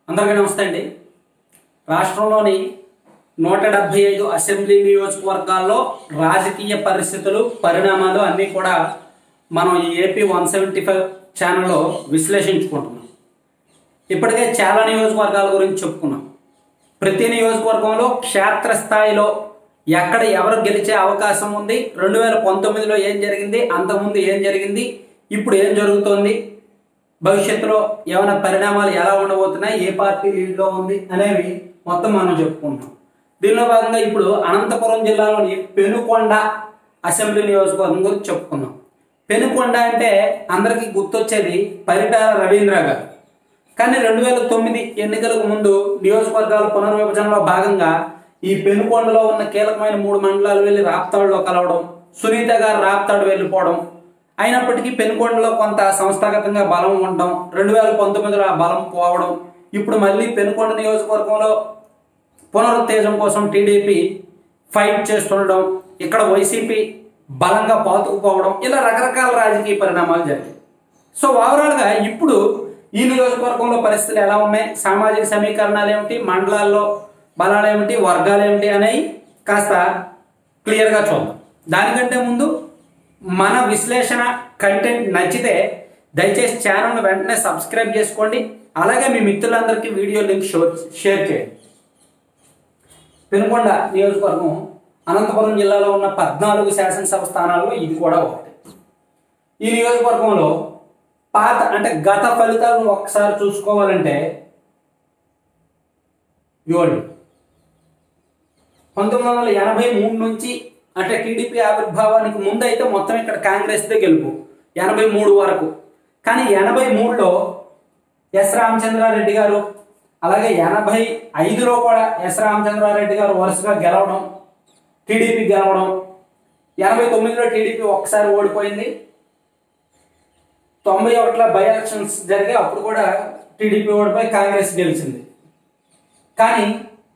అందరికీ నమస్తే అండి రాష్ట్రంలోని నూట డెబ్బై ఐదు అసెంబ్లీ నియోజకవర్గాల్లో రాజకీయ పరిస్థితులు పరిణామాలు అన్నీ కూడా మనం ఈ ఏపీ వన్ సెవెంటీ ఫైవ్ ఛానల్లో విశ్లేషించుకుంటున్నాం ఇప్పటికే చాలా నియోజకవర్గాల గురించి చెప్పుకున్నాం ప్రతి నియోజకవర్గంలో క్షేత్రస్థాయిలో ఎక్కడ ఎవరు గెలిచే అవకాశం ఉంది రెండు వేల పంతొమ్మిదిలో ఏం జరిగింది అంతకుముందు ఏం జరిగింది ఇప్పుడు ఏం జరుగుతోంది భవిష్యత్తులో ఏమైనా పరిణామాలు ఎలా ఉండబోతున్నాయి ఏ పార్టీ లీడ్లో ఉంది అనేవి మొత్తం మనం చెప్పుకుంటాం దీనిలో భాగంగా ఇప్పుడు అనంతపురం జిల్లాలోని పెనుకొండ అసెంబ్లీ నియోజకవర్గం గురించి చెప్పుకుందాం పెనుకొండ అంటే అందరికీ గుర్తొచ్చేది పరిటాల రవీంద్ర గారు కానీ రెండు వేల తొమ్మిది ఎన్నికలకు ముందు నియోజకవర్గాల పునర్విభజనలో భాగంగా ఈ పెనుకొండలో ఉన్న కీలకమైన మూడు మండలాలు వెళ్ళి రాప్తాడులో కలవడం సునీత గారు రాప్తాడు వెళ్ళిపోవడం అయినప్పటికీ పెనుకొండలో కొంత సంస్థాగతంగా బలం ఉండడం రెండు వేల పంతొమ్మిదిలో ఆ బలం పోవడం ఇప్పుడు మళ్ళీ పెనుకొండ నియోజకవర్గంలో పునరుత్తేజం కోసం టీడీపీ ఫైట్ చేస్తుండడం ఇక్కడ వైసీపీ బలంగా పాతుకుపోవడం ఇలా రకరకాల రాజకీయ పరిణామాలు జరిగాయి సో ఓవరాల్గా ఇప్పుడు ఈ నియోజకవర్గంలో పరిస్థితులు ఎలా ఉన్నాయి సామాజిక సమీకరణాలు ఏమిటి మండలాల్లో బలాలు ఏమిటి వర్గాలు ఏమిటి అనేవి కాస్త క్లియర్గా చూద్దాం దానికంటే ముందు మన విశ్లేషణ కంటెంట్ నచ్చితే దయచేసి ఛానల్ను వెంటనే సబ్స్క్రైబ్ చేసుకోండి అలాగే మీ మిత్రులందరికీ వీడియో లింక్ షో షేర్ చేయండి పెనుకొండ నియోజకవర్గం అనంతపురం జిల్లాలో ఉన్న పద్నాలుగు శాసనసభ స్థానాల్లో ఇది కూడా ఒకటి ఈ నియోజకవర్గంలో పాత అంటే గత ఫలితాలను ఒక్కసారి చూసుకోవాలంటే ఇవ్వండి పంతొమ్మిది వందల ఎనభై మూడు నుంచి అంటే టీడీపీ ఆవిర్భావానికి ముందు అయితే మొత్తం ఇక్కడ కాంగ్రెస్దే గెలుపు ఎనభై మూడు వరకు కానీ ఎనభై మూడులో ఎస్ రామచంద్రారెడ్డి గారు అలాగే ఎనభై ఐదులో కూడా ఎస్ రామచంద్రారెడ్డి గారు వరుసగా గెలవడం టీడీపీ గెలవడం ఎనభై తొమ్మిదిలో టీడీపీ ఒక్కసారి ఓడిపోయింది తొంభై ఒకటిలో బై ఎలక్షన్స్ జరిగాయి అప్పుడు కూడా టీడీపీ ఓడిపోయి కాంగ్రెస్ గెలిచింది కానీ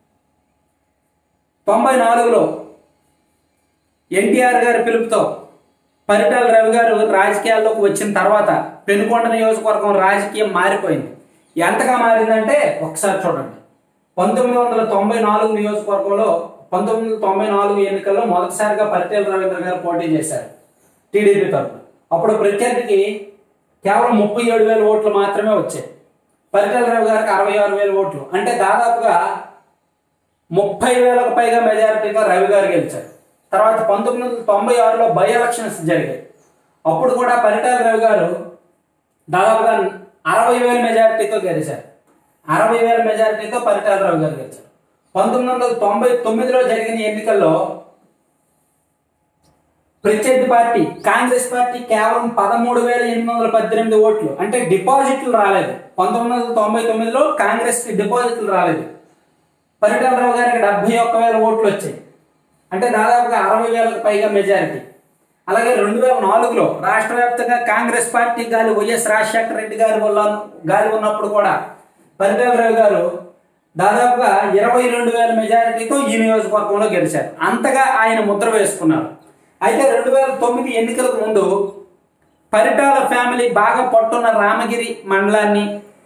తొంభై నాలుగులో ఎన్టీఆర్ గారి పిలుపుతో పరిటాల రవి గారు రాజకీయాల్లోకి వచ్చిన తర్వాత పెనుకొండ నియోజకవర్గం రాజకీయం మారిపోయింది ఎంతగా మారిందంటే ఒకసారి చూడండి పంతొమ్మిది వందల తొంభై నాలుగు నియోజకవర్గంలో పంతొమ్మిది వందల తొంభై నాలుగు ఎన్నికల్లో మొదటిసారిగా పరిటాల రవీంద్ర గారు పోటీ చేశారు టీడీపీ తరఫున అప్పుడు ప్రత్యర్థికి కేవలం ముప్పై ఏడు వేల ఓట్లు మాత్రమే వచ్చాయి పరిటాల రవి గారికి అరవై ఆరు వేల ఓట్లు అంటే దాదాపుగా ముప్పై వేలకు పైగా మెజారిటీగా రవి గారు గెలిచారు తర్వాత పంతొమ్మిది వందల తొంభై ఆరులో బై ఎలక్షన్స్ జరిగాయి అప్పుడు కూడా పరిటాల రవి గారు దాదాపుగా అరవై వేల మెజారిటీతో గెలిచారు అరవై వేల మెజారిటీతో పరిటాల రవి గారు గెలిచారు పంతొమ్మిది వందల తొంభై తొమ్మిదిలో జరిగిన ఎన్నికల్లో ప్రత్యర్థి పార్టీ కాంగ్రెస్ పార్టీ కేవలం పదమూడు వేల ఎనిమిది వందల పద్దెనిమిది ఓట్లు అంటే డిపాజిట్లు రాలేదు పంతొమ్మిది వందల తొంభై తొమ్మిదిలో కాంగ్రెస్ కి డిపాజిట్లు రాలేదు పరిటాలరావు గారికి డెబ్బై ఒక్క వేల ఓట్లు వచ్చాయి అంటే దాదాపుగా అరవై వేలకు పైగా మెజారిటీ అలాగే రెండు వేల నాలుగులో రాష్ట్ర వ్యాప్తంగా కాంగ్రెస్ పార్టీ గాలి వైఎస్ రాజశేఖర రెడ్డి గారి వల్ల గాలి ఉన్నప్పుడు కూడా పరిటాలరావు గారు దాదాపుగా ఇరవై రెండు వేల మెజారిటీతో ఈ నియోజకవర్గంలో గెలిచారు అంతగా ఆయన ముద్ర వేసుకున్నారు అయితే రెండు వేల తొమ్మిది ఎన్నికలకు ముందు పరిటాల ఫ్యామిలీ బాగా పట్టున్న రామగిరి మండలాన్ని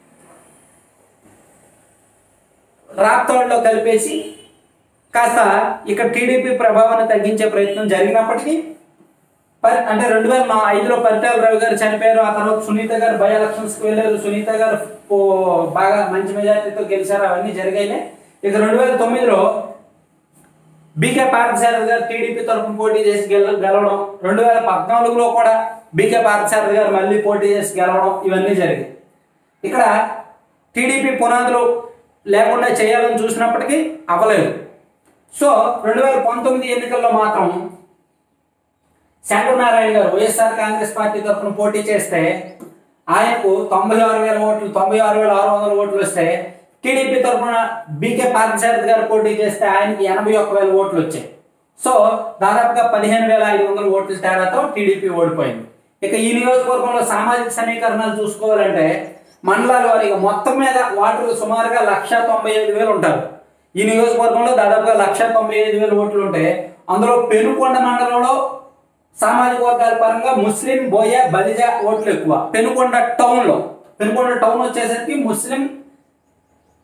రాప్తాడులో కలిపేసి కాస్త ఇక్కడ టీడీపీ ప్రభావాన్ని తగ్గించే ప్రయత్నం జరిగినప్పటికీ పరి అంటే రెండు వేల నా ఐదులో పరిటాల రవి గారు చనిపోయారు ఆ తర్వాత సునీత గారు బై ఎలక్షన్స్కి వెళ్ళారు సునీత గారు ఓ- బాగా మంచి మెజార్టీతో గెలిచారు అవన్నీ జరిగాయి ఇక రెండు వేల తొమ్మిదిలో బీకే పార్థసారథి గారు టీడీపీ తరఫున పోటీ చేసి గెల గెలవడం రెండు వేల పద్నాలుగులో కూడా బీకే పార్థసారథి గారు మళ్ళీ పోటీ చేసి గెలవడం ఇవన్నీ జరిగాయి ఇక్కడ టీడీపీ పునాదులు లేకుండా చేయాలని చూసినప్పటికీ అవ్వలేదు సో రెండు వేల పంతొమ్మిది ఎన్నికల్లో మాత్రం శంకరనారాయణ గారు వైఎస్ఆర్ కాంగ్రెస్ పార్టీ తరఫున పోటీ చేస్తే ఆయనకు తొంభై ఆరు వేల ఓట్లు తొంభై ఆరు వేల ఆరు వందల ఓట్లు వస్తే టీడీపీ తరఫున బీకే పార్థసారథి గారు పోటీ చేస్తే ఆయనకి ఎనభై ఒక్క వేల ఓట్లు వచ్చాయి సో దాదాపుగా పదిహేను వేల ఐదు వందల ఓట్ల తేడాతో టీడీపీ ఓడిపోయింది ఇక ఈ నియోజకవర్గంలో సామాజిక సమీకరణాలు చూసుకోవాలంటే మండలాల వారీగా మొత్తం మీద ఓటర్లు సుమారుగా లక్ష తొంభై ఐదు వేలు ఉంటారు ఈ నియోజకవర్గంలో దాదాపుగా లక్ష తొంభై ఐదు వేలు ఓట్లు ఉంటే అందులో పెనుకొండ మండలంలో సామాజిక వర్గాల పరంగా ముస్లిం బోయ బలిజ ఓట్లు ఎక్కువ పెనుకొండ టౌన్ లో పెనుకొండ టౌన్ వచ్చేసరికి ముస్లిం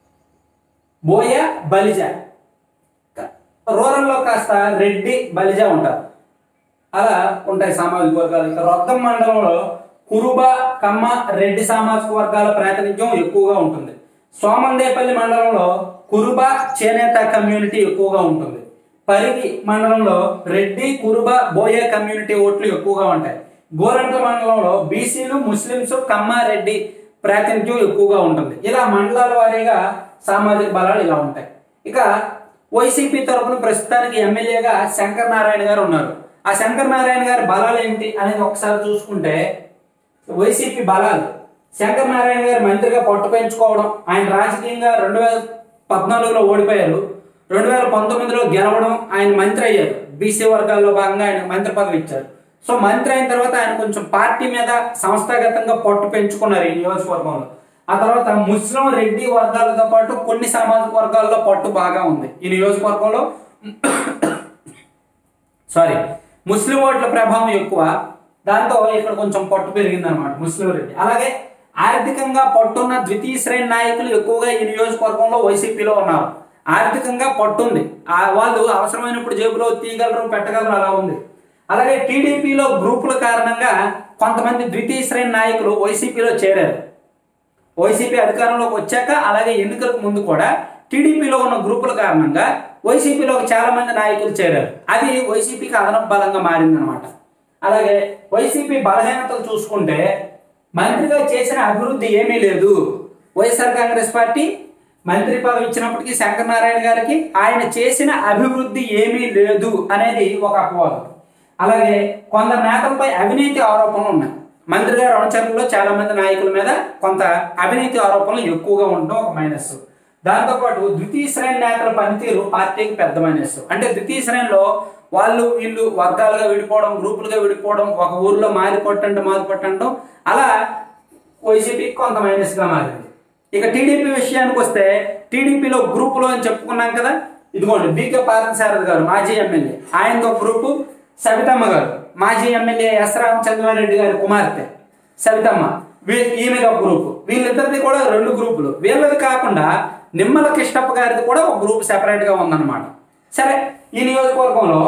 బోయ బలిజ రూరల్లో కాస్త రెడ్డి బలిజ ఉంటారు అలా ఉంటాయి సామాజిక వర్గాలు ఇక రొద్దం మండలంలో కురుబ కమ్మ రెడ్డి సామాజిక వర్గాల ప్రాతినిధ్యం ఎక్కువగా ఉంటుంది సోమందేపల్లి మండలంలో కురుబ చేనేత కమ్యూనిటీ ఎక్కువగా ఉంటుంది పరిగి మండలంలో రెడ్డి కురుబ బోయ కమ్యూనిటీ ఓట్లు ఎక్కువగా ఉంటాయి గోరంట మండలంలో బీసీలు ముస్లింస్ కమ్మ రెడ్డి ప్రాతినిధ్యం ఎక్కువగా ఉంటుంది ఇలా మండలాల వారీగా సామాజిక బలాలు ఇలా ఉంటాయి ఇక వైసీపీ తరపున ప్రస్తుతానికి ఎమ్మెల్యేగా శంకర్ నారాయణ గారు ఉన్నారు ఆ శంకర్ నారాయణ గారి బలాలు ఏంటి అనేది ఒకసారి చూసుకుంటే వైసీపీ బలాలు శంకర్ నారాయణ గారు మంత్రిగా పట్టు పెంచుకోవడం ఆయన రాజకీయంగా రెండు వేల పద్నాలుగులో ఓడిపోయారు రెండు వేల పంతొమ్మిదిలో గెలవడం ఆయన మంత్రి అయ్యారు బీసీ వర్గాల్లో భాగంగా ఆయన మంత్రి పదవి ఇచ్చారు సో మంత్రి అయిన తర్వాత ఆయన కొంచెం పార్టీ మీద సంస్థాగతంగా పట్టు పెంచుకున్నారు ఈ నియోజకవర్గంలో ఆ తర్వాత ముస్లిం రెడ్డి వర్గాలతో పాటు కొన్ని సామాజిక వర్గాల్లో పట్టు బాగా ఉంది ఈ నియోజకవర్గంలో సారీ ముస్లిం ఓట్ల ప్రభావం ఎక్కువ దాంతో ఇక్కడ కొంచెం పట్టు పెరిగింది అనమాట ముస్లిం రెడ్డి అలాగే ఆర్థికంగా పట్టున్న ద్వితీయ శ్రేణి నాయకులు ఎక్కువగా ఈ నియోజకవర్గంలో వైసీపీలో ఉన్నారు ఆర్థికంగా పట్టుంది ఆ వాళ్ళు అవసరమైనప్పుడు జేబులో తీయగలరు పెట్టగలరు అలా ఉంది అలాగే టీడీపీలో గ్రూపుల కారణంగా కొంతమంది ద్వితీయ శ్రేణి నాయకులు వైసీపీలో చేరారు వైసీపీ అధికారంలోకి వచ్చాక అలాగే ఎన్నికలకు ముందు కూడా టీడీపీలో ఉన్న గ్రూపుల కారణంగా వైసీపీలో చాలా మంది నాయకులు చేరారు అది వైసీపీకి అదనపు బలంగా మారిందనమాట అలాగే వైసీపీ బలహీనతలు చూసుకుంటే మంత్రిగా చేసిన అభివృద్ధి ఏమీ లేదు వైఎస్ఆర్ కాంగ్రెస్ పార్టీ మంత్రి పదవి ఇచ్చినప్పటికీ శంకర్ నారాయణ గారికి ఆయన చేసిన అభివృద్ధి ఏమీ లేదు అనేది ఒక అపవాదం అలాగే కొందరు నేతలపై అవినీతి ఆరోపణలు ఉన్నాయి మంత్రి గారి అనుచరుల్లో చాలా మంది నాయకుల మీద కొంత అవినీతి ఆరోపణలు ఎక్కువగా ఉండడం ఒక మైనస్ దాంతోపాటు ద్వితీయ శ్రేణి నేతల పనితీరు పార్టీకి పెద్ద మైనస్ అంటే ద్వితీయ శ్రేణిలో వాళ్ళు వీళ్ళు వర్గాలుగా విడిపోవడం గ్రూపులుగా విడిపోవడం ఒక ఊర్లో మారి కొట్టండి మారి కొట్టండం అలా వైసీపీకి కొంత మైనస్ గా మారింది ఇక టీడీపీ విషయానికి వస్తే టీడీపీలో గ్రూపులు అని చెప్పుకున్నాం కదా ఇదిగోండి బీకే పార్థసారథి గారు మాజీ ఎమ్మెల్యే ఆయనతో గ్రూపు సవితమ్మ గారు మాజీ ఎమ్మెల్యే ఎస్ రామచంద్రారెడ్డి గారి కుమార్తె సవితమ్మ వీ ఈమెది ఒక గ్రూప్ వీళ్ళిద్దరిది కూడా రెండు గ్రూపులు వీళ్ళది కాకుండా నిమ్మల కృష్ణప్ప గారిది కూడా ఒక గ్రూప్ సెపరేట్ గా ఉందన్నమాట సరే ఈ నియోజకవర్గంలో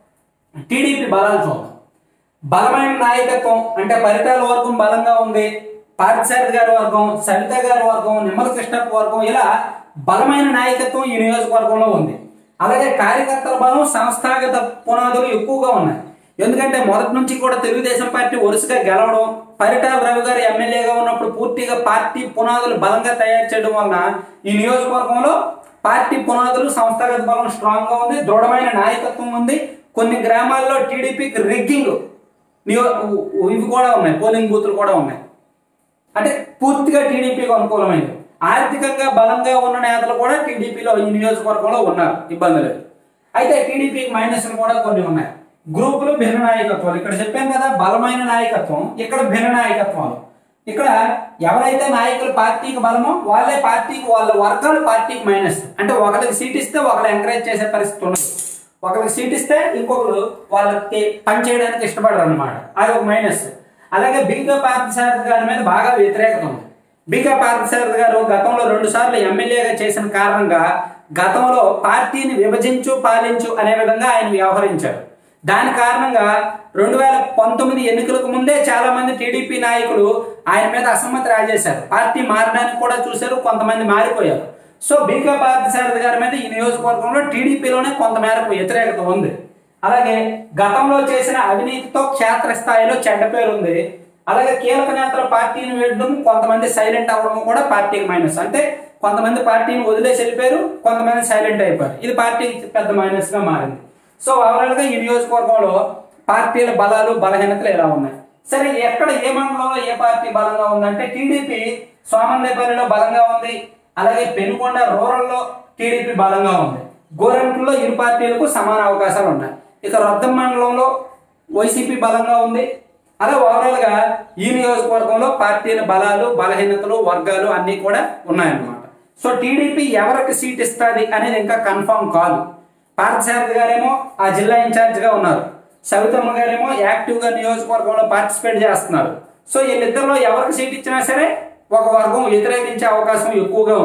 టీడీపీ బలాలు చూద్దాం బలమైన నాయకత్వం అంటే పరిటాల వర్గం బలంగా ఉంది పార్థసారథి గారి వర్గం సవిత గారి వర్గం నిమ్మల కృష్ణప్ప వర్గం ఇలా బలమైన నాయకత్వం ఈ నియోజకవర్గంలో ఉంది అలాగే కార్యకర్తల బలం సంస్థాగత పునాదులు ఎక్కువగా ఉన్నాయి ఎందుకంటే మొదటి నుంచి కూడా తెలుగుదేశం పార్టీ వరుసగా గెలవడం పరిటాల రవి గారు ఎమ్మెల్యేగా ఉన్నప్పుడు పూర్తిగా పార్టీ పునాదులు బలంగా తయారు చేయడం వలన ఈ నియోజకవర్గంలో పార్టీ పునాదులు సంస్థాగత బలం స్ట్రాంగ్ గా ఉంది దృఢమైన నాయకత్వం ఉంది కొన్ని గ్రామాల్లో టీడీపీకి రిగ్గింగ్ నియో ఇవి కూడా ఉన్నాయి పోలింగ్ బూత్లు కూడా ఉన్నాయి అంటే పూర్తిగా టీడీపీకి అనుకూలమైనది ఆర్థికంగా బలంగా ఉన్న నేతలు కూడా టీడీపీలో ఈ నియోజకవర్గంలో ఉన్నారు ఇబ్బంది లేదు అయితే టీడీపీకి మైనస్లు కూడా కొన్ని ఉన్నాయి గ్రూపులు భిన్న నాయకత్వాలు ఇక్కడ చెప్పాం కదా బలమైన నాయకత్వం ఇక్కడ భిన్న నాయకత్వాలు ఇక్కడ ఎవరైతే నాయకులు పార్టీకి బలమో వాళ్ళే పార్టీకి వాళ్ళ వర్గాలు పార్టీకి మైనస్ అంటే ఒకరికి సీట్ ఇస్తే ఒకరు ఎంకరేజ్ చేసే పరిస్థితి ఉండదు ఒకరికి సీట్ ఇస్తే ఇంకొకరు వాళ్ళకి పని చేయడానికి ఇష్టపడరు అనమాట అది ఒక మైనస్ అలాగే బీగా పార్థసారథి గారి మీద బాగా వ్యతిరేకత ఉంది బీగా పార్థసారథి గారు గతంలో రెండు సార్లు ఎమ్మెల్యేగా చేసిన కారణంగా గతంలో పార్టీని విభజించు పాలించు అనే విధంగా ఆయన వ్యవహరించారు దాని కారణంగా రెండు వేల పంతొమ్మిది ఎన్నికలకు ముందే చాలా మంది టీడీపీ నాయకులు ఆయన మీద అసమ్మతి రాజేశారు పార్టీ మారడానికి కూడా చూశారు కొంతమంది మారిపోయారు సో బీకా పార్థసారథి గారి మీద ఈ నియోజకవర్గంలో టీడీపీలోనే కొంత మేరకు వ్యతిరేకత ఉంది అలాగే గతంలో చేసిన అవినీతితో క్షేత్రస్థాయిలో చెడ్డ పేరు ఉంది అలాగే కీలక నేతల పార్టీని వేయడం కొంతమంది సైలెంట్ అవ్వడం కూడా పార్టీకి మైనస్ అంటే కొంతమంది పార్టీని వదిలేసి వెళ్ళిపోయారు కొంతమంది సైలెంట్ అయిపోయారు ఇది పార్టీకి పెద్ద మైనస్ గా మారింది సో ఓవరాల్ గా ఈ నియోజకవర్గంలో పార్టీల బలాలు బలహీనతలు ఎలా ఉన్నాయి సరే ఎక్కడ ఏ మండలంలో ఏ పార్టీ బలంగా ఉందంటే టీడీపీ సోమందేపల్లిలో బలంగా ఉంది అలాగే పెనుకొండ రూరల్లో టీడీపీ బలంగా ఉంది గోరంట్లలో ఇరు పార్టీలకు సమాన అవకాశాలు ఉన్నాయి ఇక రద్దం మండలంలో వైసీపీ బలంగా ఉంది అలా ఓవరాల్ గా ఈ నియోజకవర్గంలో పార్టీల బలాలు బలహీనతలు వర్గాలు అన్ని కూడా ఉన్నాయన్నమాట సో టీడీపీ ఎవరికి సీట్ ఇస్తుంది అనేది ఇంకా కన్ఫర్మ్ కాదు పార్థసారథి గారేమో ఆ జిల్లా ఇన్ఛార్జ్ గా ఉన్నారు సవితమ్మ గారేమో యాక్టివ్ గా నియోజకవర్గంలో పార్టిసిపేట్ చేస్తున్నారు సో వీళ్ళిద్దరిలో ఎవరికి సీట్ ఇచ్చినా సరే ఒక వర్గం వ్యతిరేకించే అవకాశం ఎక్కువగా ఉంది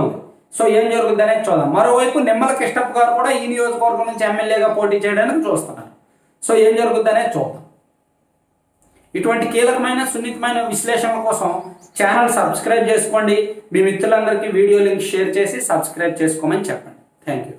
సో ఏం జరుగుతుంది అనేది చూద్దాం మరోవైపు నిమ్మల కృష్ణప్ప గారు కూడా ఈ నియోజకవర్గం నుంచి ఎమ్మెల్యేగా పోటీ చేయడానికి చూస్తున్నారు సో ఏం జరుగుతుంది అనేది చూద్దాం ఇటువంటి కీలకమైన సున్నితమైన విశ్లేషణల కోసం ఛానల్ సబ్స్క్రైబ్ చేసుకోండి మీ మిత్రులందరికీ వీడియో లింక్ షేర్ చేసి సబ్స్క్రైబ్ చేసుకోమని చెప్పండి థ్యాంక్ యూ